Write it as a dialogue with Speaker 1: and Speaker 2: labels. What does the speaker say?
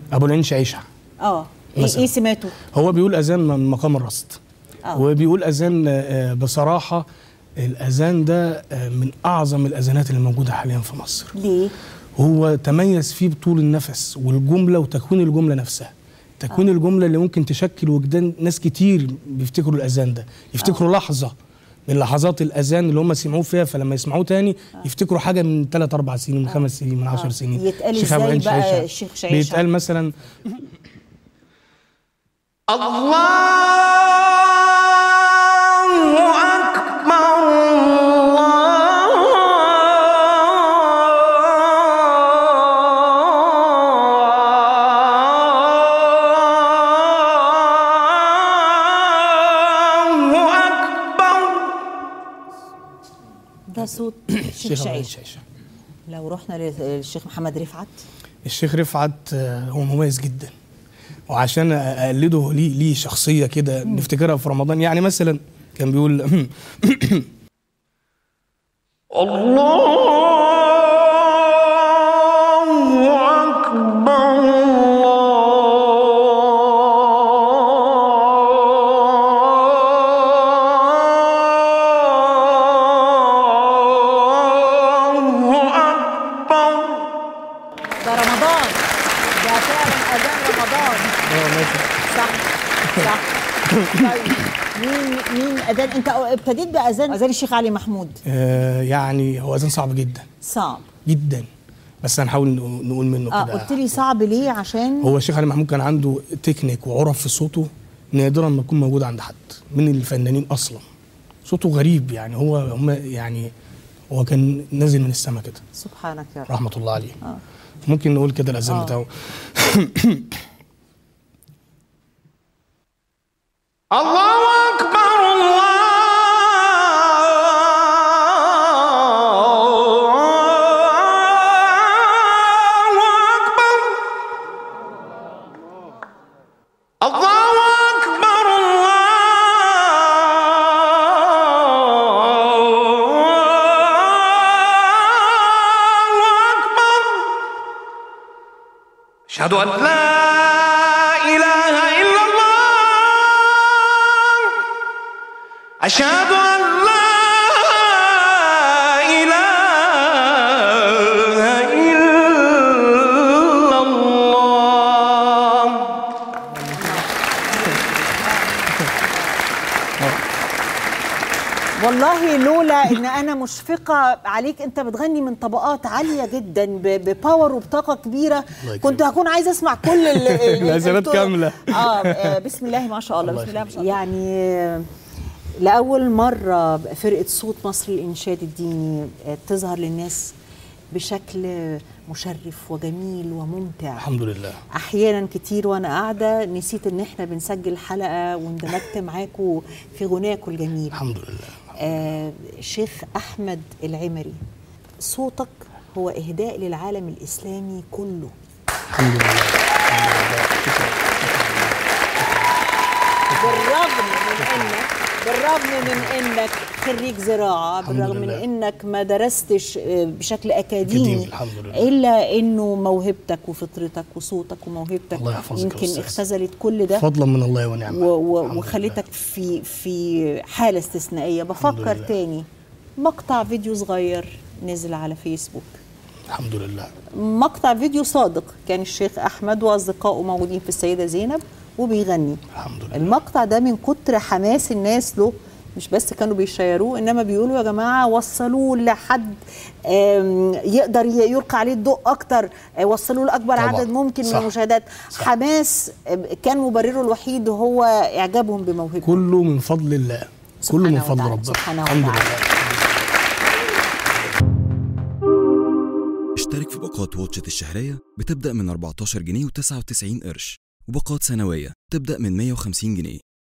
Speaker 1: ابو العين شعيشه
Speaker 2: اه ايه,
Speaker 1: مثلاً.
Speaker 2: إيه سماته
Speaker 1: هو بيقول اذان من مقام الرصد
Speaker 2: آه.
Speaker 1: وبيقول اذان آه، بصراحه الاذان ده آه، من اعظم الاذانات اللي موجوده حاليا في مصر
Speaker 2: ليه
Speaker 1: هو تميز فيه بطول النفس والجمله وتكوين الجمله نفسها تكوين الجمله اللي ممكن تشكل وجدان ناس كتير بيفتكروا الاذان ده يفتكروا لحظه من لحظات الاذان اللي هم سمعوه فيها فلما يسمعوه تاني يفتكروا حاجه من 3 4 سنين من 5 سنين من 10 سنين
Speaker 2: يتقال
Speaker 1: الشيخ أبو
Speaker 2: إزاي
Speaker 1: عين
Speaker 2: بقى
Speaker 1: شعيشة.
Speaker 2: الشيخ شعيشة؟
Speaker 1: بيتقال مثلا
Speaker 3: الله أكبر الله أكبر
Speaker 2: ده صوت الشيخ
Speaker 1: الشيخ أبو عين
Speaker 2: شعيش
Speaker 1: شعيشة.
Speaker 2: لو رحنا للشيخ محمد رفعت
Speaker 1: الشيخ رفعت آه، هو مميز جدا وعشان اقلده ليه ليه شخصيه كده نفتكرها في رمضان يعني مثلا كان بيقول
Speaker 3: الله أكبر الله أكبر
Speaker 2: ده رمضان ده فعلا اذان رمضان صح صح طيب مين مين اذان انت ابتديت باذان اذان الشيخ علي محمود
Speaker 1: آه، يعني هو اذان صعب جدا
Speaker 2: صعب
Speaker 1: جدا بس هنحاول نقول نقول منه
Speaker 2: اه
Speaker 1: كده
Speaker 2: قلت لي صعب ليه عشان
Speaker 1: هو الشيخ علي محمود كان عنده تكنيك وعرف في صوته نادرا ما يكون موجود عند حد من الفنانين اصلا صوته غريب يعني هو هم يعني هو كان نازل من السما كده
Speaker 2: سبحانك يا رب
Speaker 1: رحمه الله عليه
Speaker 2: آه.
Speaker 1: ممكن نقول كده الاذان
Speaker 2: آه.
Speaker 1: بتاعه
Speaker 3: الله أكبر الله أكبر الله أكبر الله أكبر أشهد أن لا إله إلا الله أشهد أن لا إله إلا الله
Speaker 2: والله لولا ان انا مشفقه عليك انت بتغني من طبقات عاليه جدا ب- بباور وبطاقه كبيره
Speaker 1: يكرمك.
Speaker 2: كنت هكون عايزه اسمع كل ال- ال-
Speaker 1: الأذانات
Speaker 2: الطرق.
Speaker 1: كاملة.
Speaker 2: اه آه، بسم الله ما شاء الله
Speaker 1: الله
Speaker 2: بسم الله ما شاء الله يعني آه، لاول مره فرقه صوت مصر الانشاد الديني آه، تظهر للناس بشكل مشرف وجميل وممتع
Speaker 1: الحمد لله
Speaker 2: احيانا كتير وانا قاعده نسيت ان احنا بنسجل حلقه واندمجت معاكم في غناكم الجميل
Speaker 1: الحمد لله
Speaker 2: آه شيخ احمد العمري صوتك هو اهداء للعالم الاسلامي كله
Speaker 1: الحمد لله الحمد لله شكرا
Speaker 2: بالرغم من انك بالرغم من انك خريج زراعه
Speaker 1: الحمد
Speaker 2: بالرغم من
Speaker 1: لله.
Speaker 2: انك ما درستش آه، بشكل اكاديمي
Speaker 1: أكاديمي، الحمد لله.
Speaker 2: الا انه موهبتك وفطرتك وصوتك وموهبتك
Speaker 1: الله يحفظك يا
Speaker 2: يمكن
Speaker 1: أستاذ.
Speaker 2: اختزلت كل ده
Speaker 1: فضلا من الله ونعمه
Speaker 2: و- و-
Speaker 1: الحمد
Speaker 2: وخلتك
Speaker 1: لله.
Speaker 2: في في حاله استثنائيه بفكر
Speaker 1: لله.
Speaker 2: تاني مقطع فيديو صغير نزل على فيسبوك
Speaker 1: الحمد لله
Speaker 2: مقطع فيديو صادق كان الشيخ احمد واصدقائه موجودين في السيده زينب وبيغني
Speaker 1: الحمد لله
Speaker 2: المقطع ده من كتر حماس الناس له مش بس كانوا بيشيروه انما بيقولوا يا جماعه وصلوه لحد آم، يقدر ي- يلقى عليه الضوء اكتر آه، وصلوه لاكبر
Speaker 1: طبعاً.
Speaker 2: عدد ممكن من
Speaker 1: صح.
Speaker 2: المشاهدات
Speaker 1: صح.
Speaker 2: حماس آه، كان مبرره الوحيد هو اعجابهم بموهبته
Speaker 1: كله من فضل الله كله من
Speaker 2: سبحانه
Speaker 1: فضل
Speaker 2: وتعالى،
Speaker 1: ربنا
Speaker 2: سبحانه
Speaker 1: الحمد
Speaker 2: وتعالى.
Speaker 1: لله
Speaker 4: اشترك في باقات واتشت الشهرية بتبدأ من 14 جنيه و99 قرش وباقات سنوية تبدأ من 150 جنيه